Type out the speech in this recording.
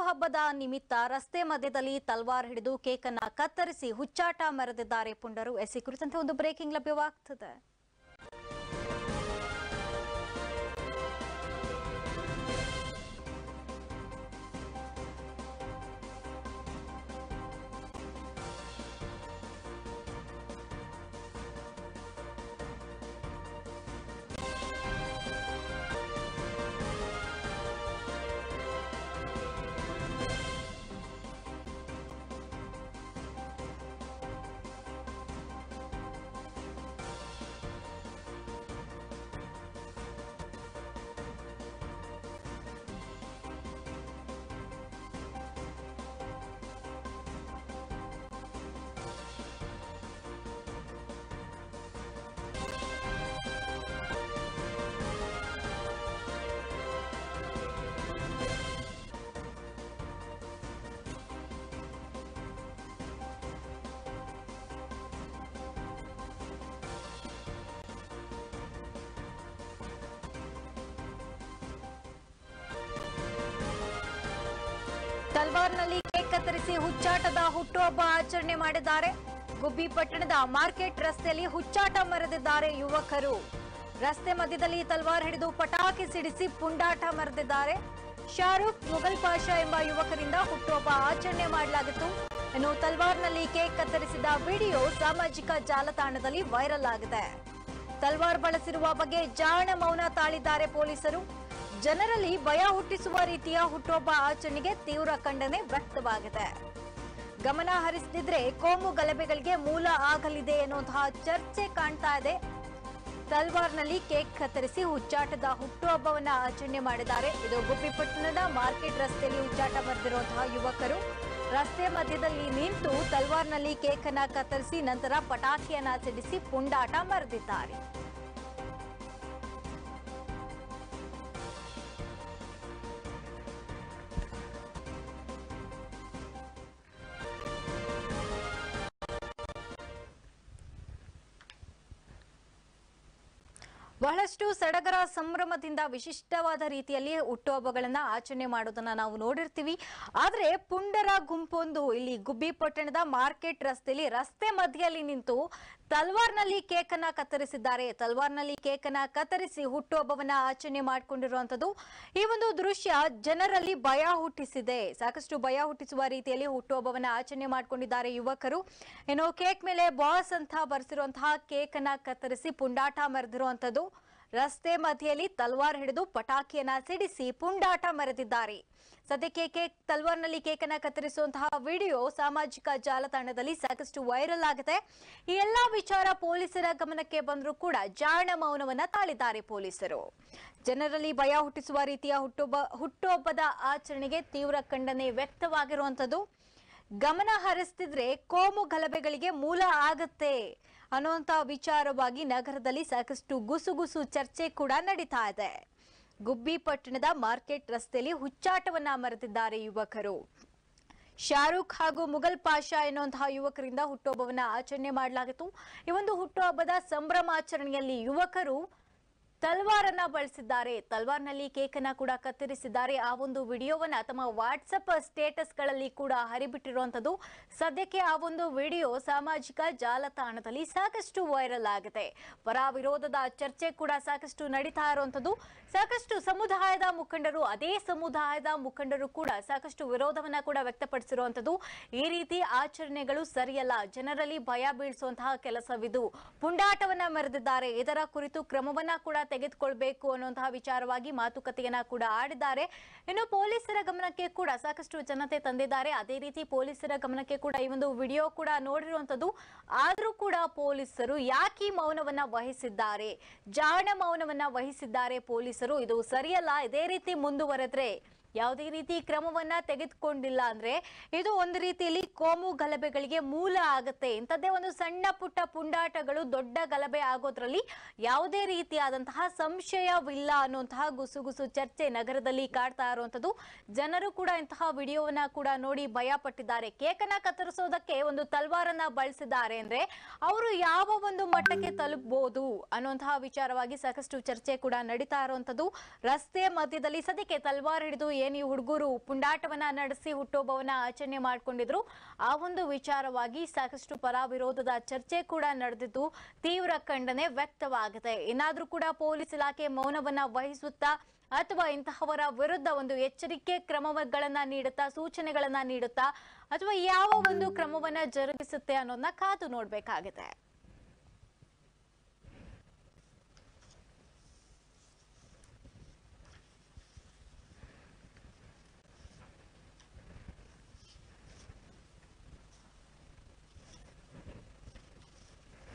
ಹುಟ್ಟುಹಬ್ಬದ ನಿಮಿತ್ತ ರಸ್ತೆ ಮಧ್ಯದಲ್ಲಿ ತಲ್ವಾರ್ ಹಿಡಿದು ಕೇಕ್ ಅನ್ನ ಕತ್ತರಿಸಿ ಹುಚ್ಚಾಟ ಮೆರೆದಿದ್ದಾರೆ ಪುಂಡರು ಎಸ್ ಈ ಕುರಿತಂತೆ ಒಂದು ಬ್ರೇಕಿಂಗ್ ಲಭ್ಯವಾಗ್ತದೆ ತಲ್ವಾರ್ನಲ್ಲಿ ಕೇಕ್ ಕತ್ತರಿಸಿ ಹುಚ್ಚಾಟದ ಹುಟ್ಟುಹಬ್ಬ ಆಚರಣೆ ಮಾಡಿದ್ದಾರೆ ಗುಬ್ಬಿ ಪಟ್ಟಣದ ಮಾರ್ಕೆಟ್ ರಸ್ತೆಯಲ್ಲಿ ಹುಚ್ಚಾಟ ಮೆರೆದಿದ್ದಾರೆ ಯುವಕರು ರಸ್ತೆ ಮಧ್ಯದಲ್ಲಿ ತಲ್ವಾರ್ ಹಿಡಿದು ಪಟಾಕಿ ಸಿಡಿಸಿ ಪುಂಡಾಟ ಮೆರೆದಿದ್ದಾರೆ ಶಾರೂಖ್ ಮುಗಲ್ ಪಾಷಾ ಎಂಬ ಯುವಕರಿಂದ ಹುಟ್ಟುಹಬ್ಬ ಆಚರಣೆ ಮಾಡಲಾಗಿತ್ತು ಇನ್ನು ತಲ್ವಾರ್ನಲ್ಲಿ ಕೇಕ್ ಕತ್ತರಿಸಿದ ವಿಡಿಯೋ ಸಾಮಾಜಿಕ ಜಾಲತಾಣದಲ್ಲಿ ವೈರಲ್ ಆಗಿದೆ ತಲ್ವಾರ್ ಬಳಸಿರುವ ಬಗ್ಗೆ ಜಾಣ ಮೌನ ತಾಳಿದ್ದಾರೆ ಪೊಲೀಸರು ಜನರಲ್ಲಿ ಭಯ ಹುಟ್ಟಿಸುವ ರೀತಿಯ ಹುಟ್ಟುಹಬ್ಬ ಆಚರಣೆಗೆ ತೀವ್ರ ಖಂಡನೆ ವ್ಯಕ್ತವಾಗಿದೆ ಗಮನ ಹರಿಸದಿದ್ರೆ ಕೋಮು ಗಲಭೆಗಳಿಗೆ ಮೂಲ ಆಗಲಿದೆ ಎನ್ನುವಂತಹ ಚರ್ಚೆ ಕಾಣ್ತಾ ಇದೆ ತಲ್ವಾರ್ನಲ್ಲಿ ಕೇಕ್ ಕತ್ತರಿಸಿ ಹುಚ್ಚಾಟದ ಹುಟ್ಟುಹಬ್ಬವನ್ನ ಆಚರಣೆ ಮಾಡಿದ್ದಾರೆ ಇದು ಗುಬ್ಬಿಪಟ್ಟಣದ ಮಾರ್ಕೆಟ್ ರಸ್ತೆಯಲ್ಲಿ ಹುಚ್ಚಾಟ ಬರೆದಿರುವಂತಹ ಯುವಕರು ರಸ್ತೆ ಮಧ್ಯದಲ್ಲಿ ನಿಂತು ತಲ್ವಾರ್ನಲ್ಲಿ ಕೇಕ್ ಅನ್ನ ಕತ್ತರಿಸಿ ನಂತರ ಪಟಾಕಿಯನ್ನ ಸಿಡಿಸಿ ಪುಂಡಾಟ ಮೆರೆದಿದ್ದಾರೆ ಬಹಳಷ್ಟು ಸಡಗರ ಸಂಭ್ರಮದಿಂದ ವಿಶಿಷ್ಟವಾದ ರೀತಿಯಲ್ಲಿ ಹುಟ್ಟುಹಬ್ಬಗಳನ್ನ ಆಚರಣೆ ಮಾಡೋದನ್ನ ನಾವು ನೋಡಿರ್ತೀವಿ ಆದ್ರೆ ಪುಂಡರ ಗುಂಪೊಂದು ಇಲ್ಲಿ ಗುಬ್ಬಿ ಪಟ್ಟಣದ ಮಾರ್ಕೆಟ್ ರಸ್ತೆಯಲ್ಲಿ ರಸ್ತೆ ಮಧ್ಯದಲ್ಲಿ ನಿಂತು ತಲ್ವಾರ್ನಲ್ಲಿ ಕೇಕ್ ಅನ್ನ ಕತ್ತರಿಸಿದ್ದಾರೆ ತಲ್ವಾರ್ನಲ್ಲಿ ಕೇಕ್ ಅನ್ನ ಕತ್ತರಿಸಿ ಹುಟ್ಟುಹಬ್ಬವನ್ನ ಆಚರಣೆ ಮಾಡಿಕೊಂಡಿರುವಂತದ್ದು ಈ ಒಂದು ದೃಶ್ಯ ಜನರಲ್ಲಿ ಭಯ ಹುಟ್ಟಿಸಿದೆ ಸಾಕಷ್ಟು ಭಯ ಹುಟ್ಟಿಸುವ ರೀತಿಯಲ್ಲಿ ಹುಟ್ಟುಹಬ್ಬವನ್ನ ಆಚರಣೆ ಮಾಡಿಕೊಂಡಿದ್ದಾರೆ ಯುವಕರು ಏನೋ ಕೇಕ್ ಮೇಲೆ ಬಾಸ್ ಅಂತ ಬರೆಸಿರುವಂತಹ ಕೇಕ್ ಅನ್ನ ಕತ್ತರಿಸಿ ಪುಂಡಾಟ ಮೆರೆದಿರುವಂತದ್ದು ರಸ್ತೆ ಮಧ್ಯೆಯಲ್ಲಿ ತಲ್ವಾರ್ ಹಿಡಿದು ಪಟಾಕಿಯನ್ನ ಸಿಡಿಸಿ ಪುಂಡಾಟ ಮೆರೆದಿದ್ದಾರೆ ಸದ್ಯಕ್ಕೆ ಕೇಕ್ ತಲ್ವಾರ್ನಲ್ಲಿ ಕೇಕ್ ಅನ್ನ ಕತ್ತರಿಸುವಂತಹ ವಿಡಿಯೋ ಸಾಮಾಜಿಕ ಜಾಲತಾಣದಲ್ಲಿ ಸಾಕಷ್ಟು ವೈರಲ್ ಆಗಿದೆ ಈ ಎಲ್ಲಾ ವಿಚಾರ ಪೊಲೀಸರ ಗಮನಕ್ಕೆ ಬಂದರೂ ಕೂಡ ಜಾಣ ಮೌನವನ್ನ ತಾಳಿದ್ದಾರೆ ಪೊಲೀಸರು ಜನರಲ್ಲಿ ಭಯ ಹುಟ್ಟಿಸುವ ರೀತಿಯ ಹುಟ್ಟುಹಬ್ಬ ಹುಟ್ಟುಹಬ್ಬದ ಆಚರಣೆಗೆ ತೀವ್ರ ಖಂಡನೆ ವ್ಯಕ್ತವಾಗಿರುವಂತದ್ದು ಗಮನ ಹರಿಸ್ತಿದ್ರೆ ಕೋಮು ಗಲಭೆಗಳಿಗೆ ಮೂಲ ಆಗತ್ತೆ ಅನ್ನುವಂತ ವಿಚಾರವಾಗಿ ನಗರದಲ್ಲಿ ಸಾಕಷ್ಟು ಗುಸುಗುಸು ಚರ್ಚೆ ಕೂಡ ನಡೀತಾ ಇದೆ ಗುಬ್ಬಿ ಪಟ್ಟಣದ ಮಾರ್ಕೆಟ್ ರಸ್ತೆಯಲ್ಲಿ ಹುಚ್ಚಾಟವನ್ನ ಮರೆತಿದ್ದಾರೆ ಯುವಕರು ಶಾರೂಖ್ ಹಾಗೂ ಮುಗಲ್ ಪಾಷಾ ಎನ್ನುವಂತಹ ಯುವಕರಿಂದ ಹುಟ್ಟುಹಬ್ಬವನ್ನ ಆಚರಣೆ ಮಾಡಲಾಗಿತ್ತು ಈ ಒಂದು ಹುಟ್ಟುಹಬ್ಬದ ಸಂಭ್ರಮಾಚರಣೆಯಲ್ಲಿ ಯುವಕರು ತಲ್ವಾರನ್ನ ಬಳಸಿದ್ದಾರೆ ತಲ್ವಾರ್ನಲ್ಲಿ ಕೇಕ್ ಅನ್ನ ಕೂಡ ಕತ್ತರಿಸಿದ್ದಾರೆ ಆ ಒಂದು ವಿಡಿಯೋವನ್ನ ತಮ್ಮ ವಾಟ್ಸಪ್ ಸ್ಟೇಟಸ್ಗಳಲ್ಲಿ ಕೂಡ ಹರಿಬಿಟ್ಟಿರುವಂತದ್ದು ಸದ್ಯಕ್ಕೆ ಆ ಒಂದು ವಿಡಿಯೋ ಸಾಮಾಜಿಕ ಜಾಲತಾಣದಲ್ಲಿ ಸಾಕಷ್ಟು ವೈರಲ್ ಆಗಿದೆ ಪರ ವಿರೋಧದ ಚರ್ಚೆ ಕೂಡ ಸಾಕಷ್ಟು ನಡೀತಾ ಇರುವಂತದ್ದು ಸಾಕಷ್ಟು ಸಮುದಾಯದ ಮುಖಂಡರು ಅದೇ ಸಮುದಾಯದ ಮುಖಂಡರು ಕೂಡ ಸಾಕಷ್ಟು ವಿರೋಧವನ್ನ ಕೂಡ ವ್ಯಕ್ತಪಡಿಸಿರುವಂತದ್ದು ಈ ರೀತಿ ಆಚರಣೆಗಳು ಸರಿಯಲ್ಲ ಜನರಲ್ಲಿ ಭಯ ಬೀಳಿಸುವಂತಹ ಕೆಲಸವಿದು ಪುಂಡಾಟವನ್ನ ಮೆರೆದಿದ್ದಾರೆ ಇದರ ಕುರಿತು ಕ್ರಮವನ್ನ ಕೂಡ ತೆಗೆದುಕೊಳ್ಬೇಕು ಅನ್ನುವಂತಹ ವಿಚಾರವಾಗಿ ಮಾತುಕತೆಯನ್ನ ಕೂಡ ಆಡಿದ್ದಾರೆ ಇನ್ನು ಪೊಲೀಸರ ಗಮನಕ್ಕೆ ಕೂಡ ಸಾಕಷ್ಟು ಜನತೆ ತಂದಿದ್ದಾರೆ ಅದೇ ರೀತಿ ಪೊಲೀಸರ ಗಮನಕ್ಕೆ ಕೂಡ ಈ ಒಂದು ವಿಡಿಯೋ ಕೂಡ ನೋಡಿರುವಂತದ್ದು ಆದ್ರೂ ಕೂಡ ಪೊಲೀಸರು ಯಾಕೆ ಈ ಮೌನವನ್ನ ವಹಿಸಿದ್ದಾರೆ ಜಾಣ ಮೌನವನ್ನ ವಹಿಸಿದ್ದಾರೆ ಪೊಲೀಸರು ಇದು ಸರಿಯಲ್ಲ ಇದೇ ರೀತಿ ಮುಂದುವರೆದ್ರೆ ಯಾವುದೇ ರೀತಿ ಕ್ರಮವನ್ನ ತೆಗೆದುಕೊಂಡಿಲ್ಲ ಅಂದ್ರೆ ಇದು ಒಂದು ರೀತಿಯಲ್ಲಿ ಕೋಮು ಗಲಭೆಗಳಿಗೆ ಮೂಲ ಆಗುತ್ತೆ ಇಂಥದ್ದೇ ಒಂದು ಸಣ್ಣ ಪುಟ್ಟ ಪುಂಡಾಟಗಳು ದೊಡ್ಡ ಗಲಭೆ ಆಗೋದ್ರಲ್ಲಿ ಯಾವುದೇ ರೀತಿಯಾದಂತಹ ಸಂಶಯವಿಲ್ಲ ಅನ್ನುವಂತಹ ಗುಸುಗುಸು ಚರ್ಚೆ ನಗರದಲ್ಲಿ ಕಾಡ್ತಾ ಇರುವಂತದ್ದು ಜನರು ಕೂಡ ಇಂತಹ ವಿಡಿಯೋವನ್ನ ಕೂಡ ನೋಡಿ ಭಯ ಪಟ್ಟಿದ್ದಾರೆ ಕೇಕನ್ನ ಕತ್ತರಿಸೋದಕ್ಕೆ ಒಂದು ತಲ್ವಾರನ್ನ ಬಳಸಿದ್ದಾರೆ ಅಂದ್ರೆ ಅವರು ಯಾವ ಒಂದು ಮಟ್ಟಕ್ಕೆ ತಲುಪಬಹುದು ಅನ್ನುವಂತಹ ವಿಚಾರವಾಗಿ ಸಾಕಷ್ಟು ಚರ್ಚೆ ಕೂಡ ನಡೀತಾ ಇರುವಂತದ್ದು ರಸ್ತೆ ಮಧ್ಯದಲ್ಲಿ ಸದ್ಯಕ್ಕೆ ತಲ್ವಾರ್ ಹಿಡಿದು ಏನ್ ಈ ಹುಡುಗರು ಪುಂಡಾಟವನ್ನ ನಡೆಸಿ ಹುಟ್ಟುಹಬ್ಬವನ್ನ ಆಚರಣೆ ಮಾಡ್ಕೊಂಡಿದ್ರು ಆ ಒಂದು ವಿಚಾರವಾಗಿ ಸಾಕಷ್ಟು ಪರ ವಿರೋಧದ ಚರ್ಚೆ ಕೂಡ ನಡೆದಿದ್ದು ತೀವ್ರ ಖಂಡನೆ ವ್ಯಕ್ತವಾಗಿದೆ ಇನ್ನಾದ್ರೂ ಕೂಡ ಪೊಲೀಸ್ ಇಲಾಖೆ ಮೌನವನ್ನ ವಹಿಸುತ್ತಾ ಅಥವಾ ಇಂತಹವರ ವಿರುದ್ಧ ಒಂದು ಎಚ್ಚರಿಕೆ ಕ್ರಮಗಳನ್ನ ನೀಡುತ್ತಾ ಸೂಚನೆಗಳನ್ನ ನೀಡುತ್ತಾ ಅಥವಾ ಯಾವ ಒಂದು ಕ್ರಮವನ್ನ ಜರುಗಿಸುತ್ತೆ ಅನ್ನೋದನ್ನ ಕಾದು ನೋಡ್ಬೇಕಾಗಿದೆ